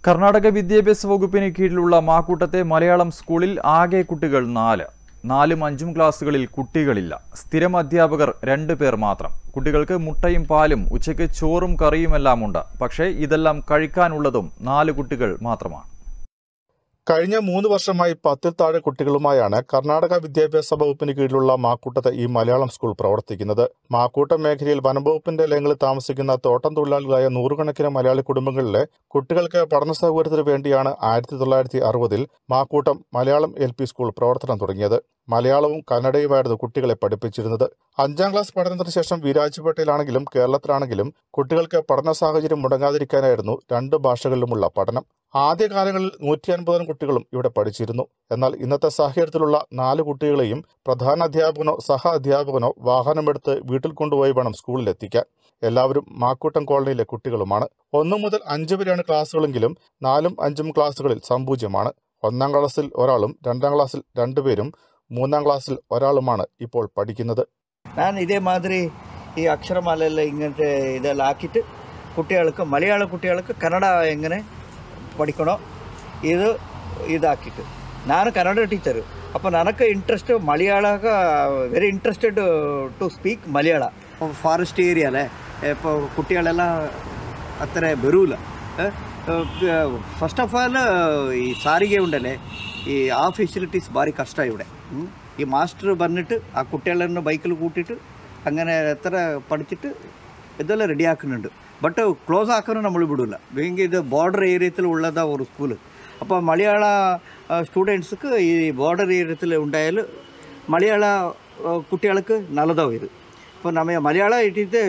കർണാടക വിദ്യാഭ്യാസ വകുപ്പിന് കീഴിലുള്ള മാക്കൂട്ടത്തെ മലയാളം സ്കൂളിൽ ആകെ കുട്ടികൾ നാല് നാലും അഞ്ചും ക്ലാസ്സുകളിൽ കുട്ടികളില്ല സ്ഥിരം അധ്യാപകർ രണ്ടു പേർ മാത്രം കുട്ടികൾക്ക് മുട്ടയും പാലും ഉച്ചയ്ക്ക് ചോറും കറിയുമെല്ലാം ഉണ്ട് പക്ഷേ ഇതെല്ലാം കഴിക്കാനുള്ളതും നാല് കുട്ടികൾ മാത്രമാണ് കഴിഞ്ഞ മൂന്ന് വർഷമായി പത്തിൽ താഴെ കുട്ടികളുമായാണ് കർണാടക വിദ്യാഭ്യാസ വകുപ്പിന് കീഴിലുള്ള മാക്കൂട്ടത്തെ ഈ മലയാളം സ്കൂൾ പ്രവർത്തിക്കുന്നത് മാക്കൂട്ടം മേഖലയിൽ വനംവകുപ്പിന്റെ ലയങ്ങളിൽ താമസിക്കുന്ന തോട്ടം തൊഴിലാളികളായ നൂറുകണക്കിന് മലയാളി കുടുംബങ്ങളിലെ കുട്ടികൾക്ക് പഠന സൗകര്യത്തിന് വേണ്ടിയാണ് ആയിരത്തി തൊള്ളായിരത്തി അറുപതിൽ Makkoottam Malayalam L P school പ്രവർത്തനം തുടങ്ങിയത് മലയാളവും കന്നഡയുമായിരുന്നു കുട്ടികളെ പഠിപ്പിച്ചിരുന്നത് അഞ്ചാം ക്ലാസ് പഠനത്തിന് ശേഷം വിരാജ്പേട്ടയിലാണെങ്കിലും കേരളത്തിലാണെങ്കിലും കുട്ടികൾക്ക് പഠന സാഹചര്യം മുടങ്ങാതിരിക്കാനായിരുന്നു രണ്ട് ഭാഷകളിലുമുള്ള പഠനം ആദ്യകാലങ്ങളിൽ നൂറ്റി അൻപതോളം കുട്ടികളും ഇവിടെ പഠിച്ചിരുന്നു എന്നാൽ ഇന്നത്തെ സാഹചര്യത്തിലുള്ള നാല് കുട്ടികളെയും പ്രധാന അധ്യാപകനോ സഹ അധ്യാപകനോ വാഹനമെടുത്ത് വീട്ടിൽ കൊണ്ടുപോയി വേണം സ്കൂളിൽ എത്തിക്കാൻ എല്ലാവരും മാക്കൂട്ടം കോളനിയിലെ കുട്ടികളുമാണ് ഒന്നു മുതൽ അഞ്ച് വരെയാണ് ക്ലാസ്സുകളെങ്കിലും നാലും അഞ്ചും ക്ലാസ്സുകളിൽ സമ്പൂജ്യമാണ് ഒന്നാം ക്ലാസ്സിൽ ഒരാളും രണ്ടാം ക്ലാസ്സിൽ രണ്ടുപേരും മൂന്നാം ക്ലാസ്സിൽ ഒരാളുമാണ് ഇപ്പോൾ പഠിക്കുന്നത് ನಾನು ಇದೇ ಮಾದರಿ ಈ ಅಕ್ಷರಮಾಲೆಲ್ಲ ಹಿಂಗಂತೆ ಇದೆಲ್ಲ ಹಾಕಿಟ್ಟು കുട്ടികൾക്ക് മലയാള കുട്ടികൾക്ക് കന്നഡ എങ്ങനെ പഠിക്കണോ ഇത് ഇതാക്കിയിട്ട് ನಾನು ಕನ್ನಡ ಟೀಚರು അപ്പോൾ ನನಗೆ interest Malayala very interested to speak Malayala forest area അല്ലേ ഇപ്പോൾ കുട്ടികളെല്ലാം അത്ര വരൂല ಫಸ್ಟ್ ಆಫ್ ಆಲ್ ಈ ಸಾರಿಗೆ ಉಂಡಲ್ಲೇ ಈ ಆ ಫೆಸಿಲಿಟೀಸ್ ಭಾರಿ ಕಷ್ಟ ഇവിടെ ഉം. ഈ മാസ്റ്റർ വന്നിട്ട് ആ കുട്ടികളെന്നെ ബൈക്കിൽ കൂട്ടിയിട്ട് അങ്ങനെ എത്ര പഠിച്ചിട്ട് ഇതെല്ലാം റെഡിയാക്കുന്നുണ്ട് ബട്ട് ക്ലോസ് ആക്കാനും നമ്മൾ വിടില്ല വേങ്കിൽ ഇത് ബോർഡർ ഏരിയത്തിൽ ഉള്ളതാ ഒരു സ്കൂള് അപ്പോൾ മലയാള സ്റ്റുഡൻസ്ക്ക് ഈ ബോർഡർ ഏരിയത്തിൽ ഉണ്ടായാൽ മലയാള ആ, കുട്ടികൾക്ക് നല്ലതാവും ഇത് ഇപ്പോൾ നമ്മ മലയാള ഇറ്റ് ഇത്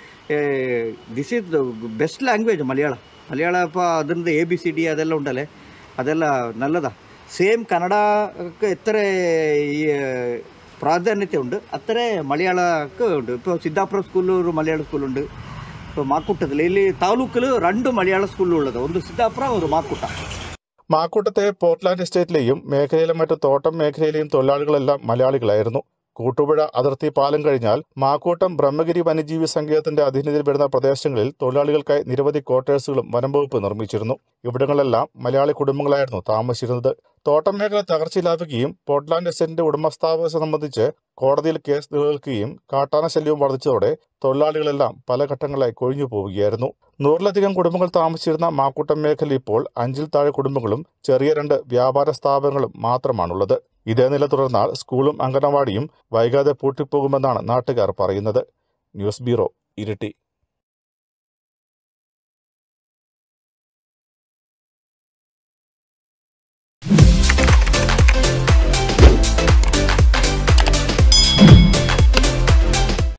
this is best language Malayala Malayala ഇപ്പോൾ ಅದರಿಂದ ಎ ಬಿ ಸಿ ಡಿ ಅದೆಲ್ಲ ಉಂಟಲ್ಲೇ ಅದೆಲ್ಲ ನಲ್ಲದ ಸೇಮ್ കന്നഡക്ക് എത്ര ഈ പ്രാധാന്യത ഉണ്ട് അത്ര മലയാളക്ക് ഉണ്ട് ഇപ്പോൾ സിദ്ധാപുരം സ്കൂളിൽ ഒരു മലയാള സ്കൂളുണ്ട് ഇപ്പോൾ മാക്കൂട്ടത്തിൽ ಇಲ್ಲಿ ತಾಲೂಕಿൽ രണ്ട് മലയാള സ്കൂളുള്ളത് ಒಂದು ಸಿದ್ದಾಪುರ ಒಂದು ಮಾಕುಟ್ಟ മാക്കൂട്ടത്തെ പോർട്ട്ലാൻഡ് എസ്റ്റേറ്റിലെയും മേഖലയിലെ മറ്റു തോട്ടം മേഖലയിലെയും തൊഴിലാളികളെല്ലാം മലയാളികളായിരുന്നു കൂട്ടുപുഴ അതിർത്തി പാലം കഴിഞ്ഞാൽ മാക്കൂട്ടം ബ്രഹ്മഗിരി വന്യജീവി സങ്കേതത്തിന്റെ അധീനതയിൽ വരുന്ന പ്രദേശങ്ങളിൽ തൊഴിലാളികൾക്കായി നിരവധി ക്വാർട്ടേഴ്സുകളും വനംവകുപ്പ് നിർമ്മിച്ചിരുന്നു ഇവിടങ്ങളെല്ലാം മലയാളി കുടുംബങ്ങളായിരുന്നു താമസിച്ചിരുന്നത് തോട്ടം മേഖല തകർച്ചയിലാവുകയും പോർട്ട്ലാൻഡ് എസ്റ്റേറ്റിന്റെ ഉടമസ്ഥാവകാശം സംബന്ധിച്ച് കോടതിയിൽ കേസ് നിലനിൽക്കുകയും കാട്ടാന ശല്യവും വർദ്ധിച്ചതോടെ തൊഴിലാളികളെല്ലാം പല ഘട്ടങ്ങളായി കൊഴിഞ്ഞു പോവുകയായിരുന്നു നൂറിലധികം കുടുംബങ്ങൾ താമസിച്ചിരുന്ന മാക്കൂട്ടം മേഖല ഇപ്പോൾ അഞ്ചിൽ താഴെ കുടുംബങ്ങളും ചെറിയ രണ്ട് വ്യാപാര സ്ഥാപനങ്ങളും മാത്രമാണുള്ളത് ഇതേ നില തുടർന്നാൽ സ്കൂളും അംഗനവാടിയും വൈകാതെ പൂട്ടിപ്പോകുമെന്നാണ് നാട്ടുകാർ പറയുന്നത് ന്യൂസ് ബ്യൂറോ ഇരിട്ടി